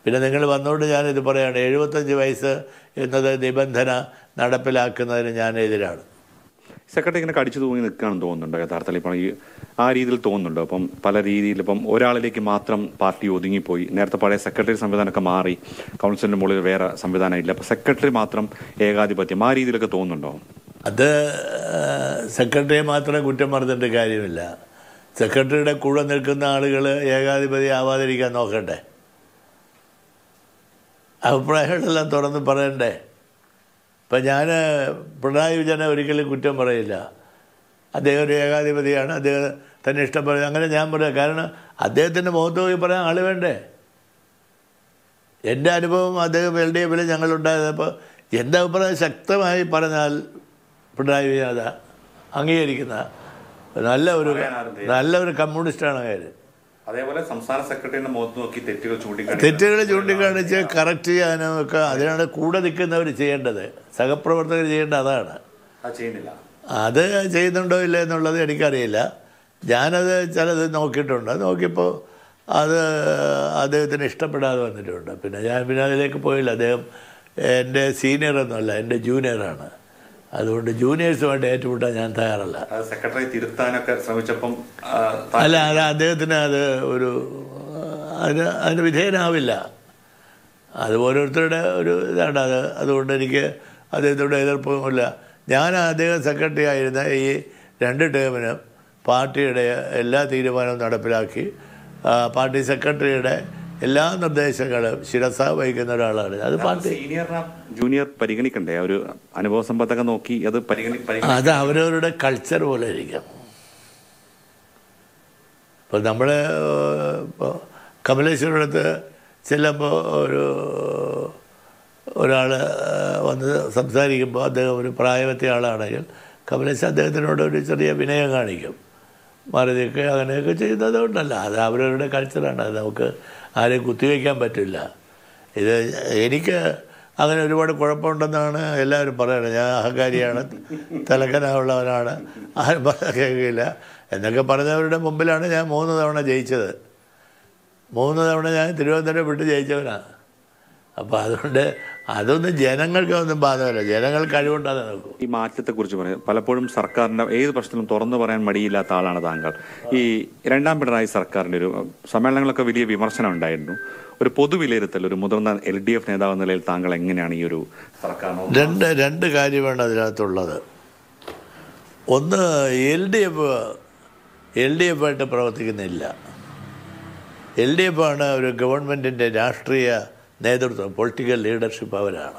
പിന്നെ നിങ്ങൾ വന്നുകൊണ്ട് ഞാനിത് പറയുകയാണ് എഴുപത്തഞ്ച് വയസ്സ് എന്നത് നിബന്ധന നടപ്പിലാക്കുന്നതിന് ഞാൻ എതിരാണ് സെക്രട്ടറി ഇങ്ങനെ കടിച്ചു തൂങ്ങി നിൽക്കുകയാണെന്ന് തോന്നുന്നുണ്ടോ യഥാർത്ഥത്തിൽ ഇപ്പം ഈ ആ രീതിയിൽ തോന്നുന്നുണ്ടോ അപ്പം പല രീതിയിൽ ഇപ്പം ഒരാളിലേക്ക് മാത്രം പാർട്ടി ഒതുങ്ങിപ്പോയി നേരത്തെ പഴയ സെക്രട്ടറി സംവിധാനമൊക്കെ മാറി കൗൺസിലിന്റെ മുകളിൽ വേറെ സംവിധാനം ഇല്ല അപ്പം സെക്രട്ടറി മാത്രം ഏകാധിപത്യം ആ രീതിയിലൊക്കെ തോന്നുന്നുണ്ടോ അത് സെക്രട്ടറിയെ മാത്രം കുറ്റം പറഞ്ഞിട്ട് കാര്യമില്ല സെക്രട്ടറിയുടെ കൂടെ നിൽക്കുന്ന ആളുകൾ ഏകാധിപതി ആവാതിരിക്കാൻ നോക്കട്ടെ അഭിപ്രായങ്ങളെല്ലാം തുറന്ന് പറയണ്ടേ ഇപ്പം ഞാൻ പിണറായി വിജയനെ ഒരിക്കലും കുറ്റം പറയില്ല അദ്ദേഹം ഒരു ഏകാധിപതിയാണ് അദ്ദേഹം തന്നെ ഇഷ്ടപ്പെടുന്നത് അങ്ങനെ ഞാൻ പറയാം കാരണം അദ്ദേഹത്തിൻ്റെ മുഖത്ത് പോയി പറയാൻ ആൾ വേണ്ടേ എൻ്റെ അനുഭവം അദ്ദേഹം എൽ ഡി എഫിൽ ഞങ്ങളുണ്ടായപ്പോൾ എൻ്റെ അഭിപ്രായം ശക്തമായി പറഞ്ഞാൽ പിണറായി വിജയൻ അത് അംഗീകരിക്കുന്ന നല്ല ഒരു നല്ല ഒരു കമ്മ്യൂണിസ്റ്റാണ് അയാൾ അതേപോലെ സംസ്ഥാന സെക്രട്ടറിയുടെ മുഖത്ത് നോക്കി തെറ്റുകൾ തെറ്റുകൾ ചൂണ്ടിക്കാണിച്ച് കറക്റ്റ് ചെയ്യാനും ഒക്കെ അതിനാണ് കൂടെ നിൽക്കുന്നവർ ചെയ്യേണ്ടത് സഹപ്രവർത്തകർ ചെയ്യേണ്ടത് അതാണ് അത് ചെയ്യുന്നില്ല അത് ചെയ്യുന്നുണ്ടോ ഇല്ല എന്നുള്ളത് എനിക്കറിയില്ല ഞാനത് ചിലത് നോക്കിയിട്ടുണ്ട് നോക്കിയപ്പോൾ അത് അദ്ദേഹത്തിന് ഇഷ്ടപ്പെടാതെ വന്നിട്ടുണ്ട് പിന്നെ ഞാൻ പിന്നെ അതിലേക്ക് പോയില്ല അദ്ദേഹം എൻ്റെ സീനിയറൊന്നുമല്ല എൻ്റെ ജൂനിയറാണ് അതുകൊണ്ട് ജൂനിയേഴ്സുമായിട്ട് ഏറ്റുമുട്ടാൻ ഞാൻ തയ്യാറല്ല അത് സെക്രട്ടറി തിരുത്താനൊക്കെ ശ്രമിച്ചപ്പം അല്ല അത് അദ്ദേഹത്തിന് അത് ഒരു അതിന് അതിന് വിധേയനാവില്ല അത് ഓരോരുത്തരുടെ ഒരു ഇതാണ് അത് അതുകൊണ്ട് എനിക്ക് അദ്ദേഹത്തോട് എതിർപ്പുമില്ല ഞാൻ അദ്ദേഹം സെക്രട്ടറി ആയിരുന്ന ഈ രണ്ട് ടേമിനും പാർട്ടിയുടെ എല്ലാ തീരുമാനവും നടപ്പിലാക്കി ആ, പാർട്ടി സെക്രട്ടറിയുടെ എല്ലാ നിർദ്ദേശങ്ങളും ശിരസ വഹിക്കുന്ന ഒരാളാണ് അത് പാർട്ടി സീനിയറിനെ ജൂനിയർ പരിഗണിക്കണ്ടേ ആ ഒരു അനുഭവ സമ്പത്തൊക്കെ നോക്കി അത് പരിഗണി പരിഗണി അത് അവരവരുടെ കൾച്ചർ പോലെ ഇരിക്കും ഇപ്പോൾ നമ്മൾ ഇപ്പോൾ കമലേശ്വരുടെ അടുത്ത് ചെല്ലുമ്പോൾ ഒരു ഒരാൾ വന്ന് സംസാരിക്കുമ്പോൾ അദ്ദേഹം ഒരു പ്രായമെത്തിയ ആളാണെങ്കിൽ കമലേശ് അദ്ദേഹത്തിനോട് ഒരു ചെറിയ വിനയം കാണിക്കും മാറിയൊക്കെ അങ്ങനെയൊക്കെ ചെയ്യുന്നത് കൊണ്ടല്ല അത് അവരവരുടെ കൾച്ചറാണ് അത് നമുക്ക് ആരെയും കുത്തിവെക്കാൻ പറ്റില്ല ഇത് എനിക്ക് അങ്ങനെ ഒരുപാട് കുഴപ്പമുണ്ടെന്നാണ് എല്ലാവരും പറയുന്നത് ഞാൻ അഹങ്കാരിയാണ് തലക്കനാവുള്ളവനാണ് ആരും പറയാൻ കേൾക്കില്ല എന്നൊക്കെ പറഞ്ഞവരുടെ മുമ്പിലാണ് ഞാൻ മൂന്ന് തവണ ജയിച്ചത് മൂന്ന് തവണ ഞാൻ തിരുവനന്തപുരം വിട്ട് ജയിച്ചവനാണ് അപ്പോൾ അതുകൊണ്ട് അതൊന്നും ജനങ്ങൾക്കൊന്നും ബാധകമല്ല ജനങ്ങൾ കഴിവുണ്ടാതെ നോക്കും ഈ മാറ്റത്തെക്കുറിച്ച് പറയും പലപ്പോഴും സർക്കാരിന്റെ ഏത് പ്രശ്നത്തിലും തുറന്നു പറയാൻ മടിയില്ലാത്ത ആളാണ് താങ്കൾ ഈ രണ്ടാം പിണറായി സർക്കാരിന്റെ ഒരു സമ്മേളനങ്ങളൊക്കെ വലിയ വിമർശനം ഉണ്ടായിരുന്നു ഒരു പൊതു വിലയിരുത്തൽ ഒരു മുതിർന്ന എൽ ഡി എഫ് നേതാവ് എന്ന നിലയിൽ താങ്കൾ എങ്ങനെയാണ് ഈ ഒരു സർക്കാർ രണ്ട് രണ്ട് കാര്യമാണ് അതിനകത്തുള്ളത് ഒന്ന് L D F L D F ആയിട്ട് പ്രവർത്തിക്കുന്നില്ല എൽ ഡി എഫ് ആണ് ഒരു ഗവൺമെൻറ്റിൻ്റെ രാഷ്ട്രീയ നേതൃത്വം പൊളിറ്റിക്കൽ ലീഡർഷിപ്പ് അവരാണ്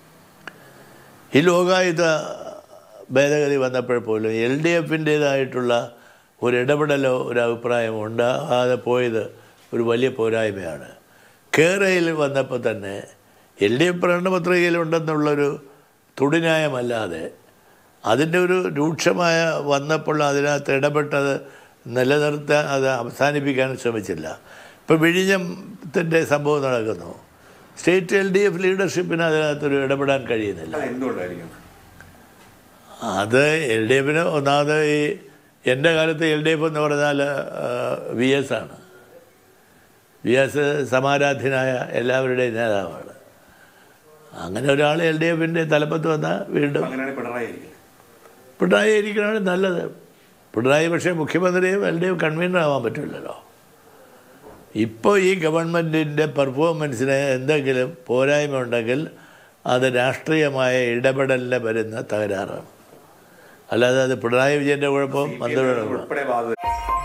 ഈ ലോകായുധ ഭേദഗതി വന്നപ്പോൾ പോലും എൽ ഡി എഫിൻ്റേതായിട്ടുള്ള ഒരു ഇടപെടലോ ഒരു അഭിപ്രായമോ ഉണ്ടാകാതെ പോയത് ഒരു വലിയ പോരായ്മയാണ് കേരളയിൽ വന്നപ്പോൾ തന്നെ എൽ ഡി എഫ് പ്രകടനപത്രികയിലുണ്ടെന്നുള്ളൊരു തുടിന്യായമല്ലാതെ അതിൻ്റെ ഒരു രൂക്ഷമായ വന്നപ്പോൾ അതിനകത്ത് ഇടപെട്ടത് നിലനിർത്താൻ അത് അവസാനിപ്പിക്കാൻ ശ്രമിച്ചില്ല ഇപ്പോൾ വിഴിഞ്ഞത്തിൻ്റെ സംഭവം നടക്കുന്നു സ്റ്റേറ്റ് എൽ ഡി എഫ് ലീഡർഷിപ്പിന് അതിനകത്തൊരു ഇടപെടാൻ കഴിയുന്നില്ല എന്തുകൊണ്ടായിരിക്കും അത് എൽ ഡി എഫിന് ഒന്നാമത് ഈ എൻ്റെ കാലത്ത് എൽ ഡി എഫ് എന്ന് പറഞ്ഞാൽ വി എസ് ആണ് വി എസ് സമാരാധ്യനായ എല്ലാവരുടെയും നേതാവാണ് അങ്ങനെ ഒരാൾ എൽ ഡി എഫിൻ്റെ തലപ്പത്ത് വന്നാൽ വീണ്ടും അങ്ങനെയാണ് പിണറായി ആയിരിക്കും പിണറായി ഇരിക്കണമാണ് നല്ലത് പിണറായി പക്ഷേ മുഖ്യമന്ത്രിയും എൽ ഡി എഫ് കൺവീനർ ആവാൻ പറ്റില്ലല്ലോ ഇപ്പോൾ ഈ ഗവൺമെൻറ്റിൻ്റെ പെർഫോമൻസിന് എന്തെങ്കിലും പോരായ്മ ഉണ്ടെങ്കിൽ അത് രാഷ്ട്രീയമായ ഇടപെടലിന് വരുന്ന തകരാറാണ് അല്ലാതെ അത് പിണറായി വിജയൻ്റെ കുഴപ്പം മന്ത്രിയുടെ കുഴപ്പം ഉൾപ്പെടെ ബാധ